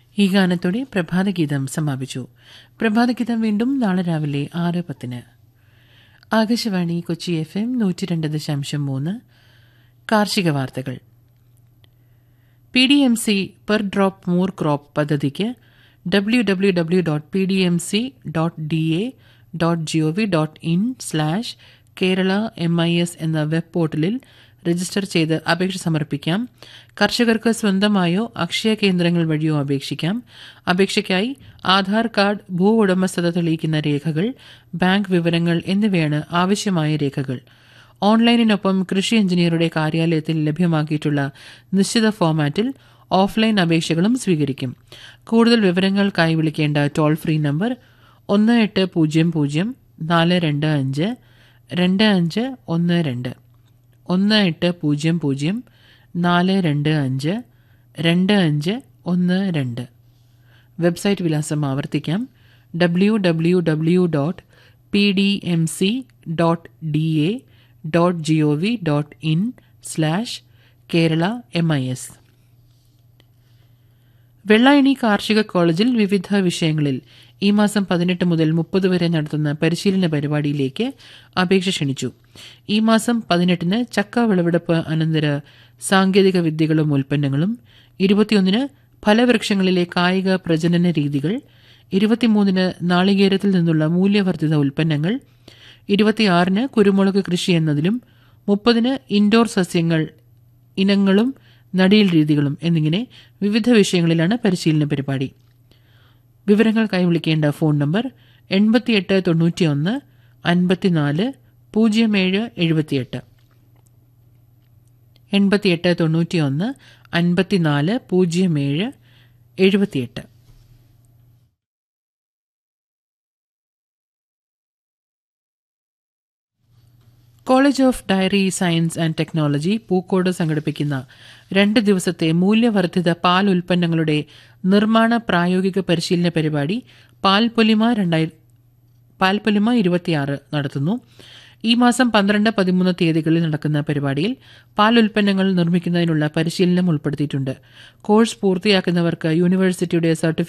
ഈ ഗാനത്തോടെ പ്രഭാതഗീതം സമാപിച്ചു പ്രഭാതഗീതം വീണ്ടും നാളെ രാവിലെ ആറ് പത്തിന് ആകാശവാണി കൊച്ചി എഫ് എം നൂറ്റി രണ്ട് ദശാംശം മൂന്ന് കാർഷിക വാർത്തകൾ P D M C per drop more crop പദ്ധതിക്ക് W W W dot P D M C dot D A dot G O V dot in slash Kerala M I S എന്ന web പോർട്ടലിൽ register ചെയ്ത് അപേക്ഷ സമർപ്പിക്കാം കർഷകർക്ക് സ്വന്തമായോ അക്ഷയ കേന്ദ്രങ്ങൾ വഴിയോ അപേക്ഷിക്കാം അപേക്ഷയ്ക്കായി ആധാർ കാർഡ് ഭൂ ഉടമസ്ഥത തെളിയിക്കുന്ന രേഖകൾ ബാങ്ക് വിവരങ്ങൾ എന്നിവയാണ് ആവശ്യമായ രേഖകൾ ഓൺലൈനിനൊപ്പം കൃഷി എഞ്ചിനീയറുടെ കാര്യാലയത്തിൽ ലഭ്യമാക്കിയിട്ടുള്ള നിശ്ചിത ഫോമാറ്റിൽ ഓഫ്ലൈൻ അപേക്ഷകളും സ്വീകരിക്കും കൂടുതൽ വിവരങ്ങൾക്കായി വിളിക്കേണ്ട ടോൾ ഫ്രീ നമ്പർ ഒന്ന് എട്ട് പൂജ്യം പൂജ്യം നാല് രണ്ട് അഞ്ച് രണ്ട് അഞ്ച് ഒന്ന് രണ്ട് ഒന്ന് എട്ട് പൂജ്യം പൂജ്യം നാല് രണ്ട് അഞ്ച് രണ്ട് അഞ്ച് ഒന്ന് രണ്ട് വെബ്സൈറ്റ് വിലാസം ആവർത്തിക്കാം W W W dot P D M C dot D A dot G O V dot in slash Kerala M I S Vellayani കാർഷിക കോളേജിൽ വിവിധ വിഷയങ്ങളിൽ ഈ മാസം പതിനെട്ട് മുതൽ മുപ്പത് വരെ നടത്തുന്ന പരിശീലന പരിപാടിയിലേക്ക് അപേക്ഷ ക്ഷണിച്ചു ഈ മാസം പതിനെട്ടിന് ചക്ക വിളവെടുപ്പ് അനന്തര സാങ്കേതിക വിദ്യകളും ഉൽപ്പന്നങ്ങളും ഇരുപത്തിയൊന്നിന് ഫലവൃക്ഷങ്ങളിലെ കായിക പ്രജനന രീതികൾ ഇരുപത്തിമൂന്നിന് നാളികേരത്തിൽ നിന്നുള്ള മൂല്യവർദ്ധിത ഉൽപ്പന്നങ്ങൾ ഇരുപത്തിയാറിന് കുരുമുളക് കൃഷി എന്നതിലും മുപ്പതിന് ഇൻഡോർ സസ്യങ്ങൾ ഇനങ്ങളും നടീൽ രീതികളും എന്നിങ്ങനെ വിവിധ വിഷയങ്ങളിലാണ് പരിശീലന പരിപാടി വിവരങ്ങൾക്കായി വിളിക്കേണ്ട ഫോൺ നമ്പർ എൺപത്തിയെട്ട് തൊണ്ണൂറ്റിയൊന്ന് അൻപത്തിനാല് പൂജ്യം ഏഴ് എഴുപത്തിയെട്ട് എൺപത്തിയെട്ട് തൊണ്ണൂറ്റിയൊന്ന് അൻപത്തിനാല് പൂജ്യം ഏഴ് എഴുപത്തിയെട്ട് college of dairy science and technology Pookode സംഘടിപ്പിക്കുന്ന രണ്ട് ദിവസത്തെ മൂല്യവർദ്ധിത പാൽ ഉൽപ്പന്നങ്ങളുടെ നിർമ്മാണ പ്രായോഗിക പരിശീലന പരിപാടി പാൽപ്പൊലിമ രണ്ടായി പാൽപ്പൊലിമ ഇരുപത്തിയാറ് നടത്തുന്നു ഈ മാസം പന്ത്രണ്ട് പതിമൂന്ന് തീയതികളിൽ നടക്കുന്ന പരിപാടിയിൽ പാൽ ഉൽപ്പന്നങ്ങൾ നിർമ്മിക്കുന്നതിനുള്ള പരിശീലനം ഉൾപ്പെടുത്തിയിട്ടുണ്ട് കോഴ്സ് പൂർത്തിയാക്കുന്നവർക്ക് യൂണിവേഴ്സിറ്റിയുടെ സർട്ടിഫിക്കറ്റ്